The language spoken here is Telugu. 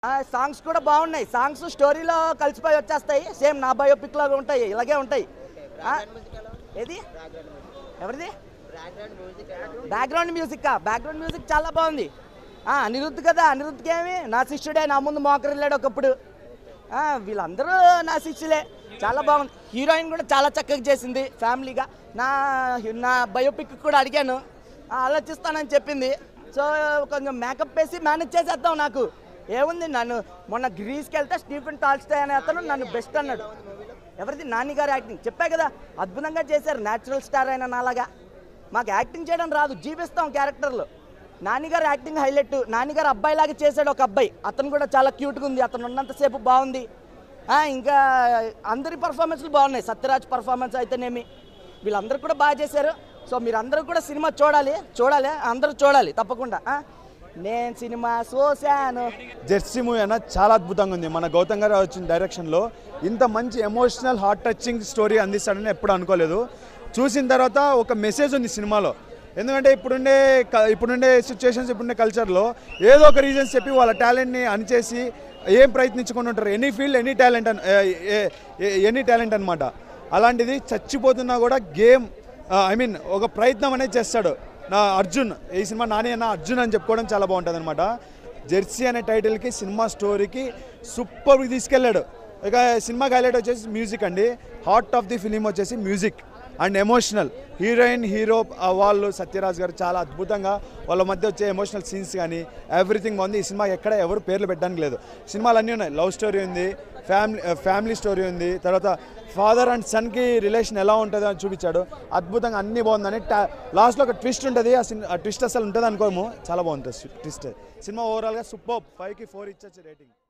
సాంగ్స్ కూడా బాగున్నాయి సాంగ్స్ స్టోరీలో కలిసిపోయి వచ్చేస్తాయి సేమ్ నా బయోపిక్ లాగా ఉంటాయి ఇలాగే ఉంటాయి ఆ, ఏది ఎవరిది బ్యాక్గ్రౌండ్ మ్యూజిక్ బ్యాక్గ్రౌండ్ మ్యూజిక్ చాలా బాగుంది ఆ, అనిరుద్ధ్ కదా అనిరుద్ధ్కి ఏమి నా శిష్యుడే నా ముందు మోకరిల్లాడు ఒకప్పుడు ఆ, వీళ్ళందరూ నా శిష్యులే చాలా బాగుంది హీరోయిన్ కూడా చాలా చక్కగా చేసింది ఫ్యామిలీగా నా నా బయోపిక్ కూడా అడిగాను ఆ, ఆలోచిస్తానని చెప్పింది సో కొంచెం మేకప్ వేసి మేనేజ్ చేసేద్దాం నాకు ఏముంది నన్ను మొన్న గ్రీస్కి వెళ్తే స్టీఫెన్ టాల్స్టే అనే అతను నన్ను బెస్ట్ అన్నాడు ఎవరిది నాని గారు యాక్టింగ్ చెప్పా కదా అద్భుతంగా చేశారు న్యాచురల్ స్టార్ అయిన నాలాగా మాకు యాక్టింగ్ చేయడం రాదు జీవిస్తాం క్యారెక్టర్లు నానిగారు యాక్టింగ్ హైలైట్ నానిగారు అబ్బాయిలాగా చేశాడు ఒక అబ్బాయి అతను కూడా చాలా క్యూట్గా ఉంది అతను ఉన్నంతసేపు బాగుంది ఆ, ఇంకా అందరి పర్ఫార్మెన్స్లు బాగున్నాయి సత్యరాజ్ పర్ఫార్మెన్స్ అయితేనేమి వీళ్ళందరూ కూడా బాగా చేశారు సో మీరందరూ కూడా సినిమా చూడాలి చూడాలి అందరూ చూడాలి తప్పకుండా ఆ? నేను సినిమా చూశాను జెర్సీ మూవీ అన్న చాలా అద్భుతంగా ఉంది మన గౌతమ్ గారు వచ్చిన డైరెక్షన్లో ఇంత మంచి ఎమోషనల్ హార్ట్ టచింగ్ స్టోరీ అందిస్తాడని ఎప్పుడు అనుకోలేదు చూసిన తర్వాత ఒక మెసేజ్ ఉంది సినిమాలో ఎందుకంటే ఇప్పుడుండే క- ఇప్పుడుండే సిచ్యువేషన్స్ ఇప్పుడుండే కల్చర్లో ఏదో ఒక రీజన్స్ చెప్పి వాళ్ళ టాలెంట్ని అణిచేసి ఏం ప్రయత్నించుకొని ఉంటారు ఎనీ ఫీల్డ్ ఎనీ టాలెంట్ అన్ ఎనీ టాలెంట్ అనమాట అలాంటిది చచ్చిపోతున్నా కూడా గేమ్ ఐ మీన్ ఒక ప్రయత్నం అనేది చేస్తాడు నా అర్జున్ ఈ సినిమా నాని అన్న అర్జున్ అని చెప్పుకోవడం చాలా బాగుంటుంది అనమాట జెర్సీ అనే టైటిల్కి సినిమా స్టోరీకి సూపర్ తీసుకెళ్ళాడు ఇక సినిమాకి హైలైట్ వచ్చేసి మ్యూజిక్ అండి హార్ట్ ఆఫ్ ది ఫిలిం వచ్చేసి music and emotional heroine hero ఆ వాళ్ళు సత్యరాజ్ గారు చాలా అద్భుతంగా వాళ్ళ మధ్య వచ్చే ఎమోషనల్ సీన్స్ కానీ ఎవ్రీథింగ్ బాగుంది ఈ సినిమా ఎక్కడ ఎవరు పేర్లు పెట్టడానికి లేదు సినిమాలు అన్నీ ఉన్నాయి లవ్ స్టోరీ ఉంది ఫ్యామిలీ ఫ్యామిలీ స్టోరీ ఉంది తర్వాత ఫాదర్ అండ్ సన్కి రిలేషన్ ఎలా ఉంటుందో అని చూపించాడు అద్భుతంగా అన్నీ బాగుందని టా- లాస్ట్లో ఒక ట్విస్ట్ ఉంటుంది ఆ సిన్- ఆ ట్విస్ట్ అసలు ఉంటుంది అనుకోము చాలా బాగుంటుంది ట్విస్ట్ సినిమా ఓవరాల్గా సూపర్ ఫైవ్కి ఫోర్ ఇచ్చొచ్చు రేటింగ్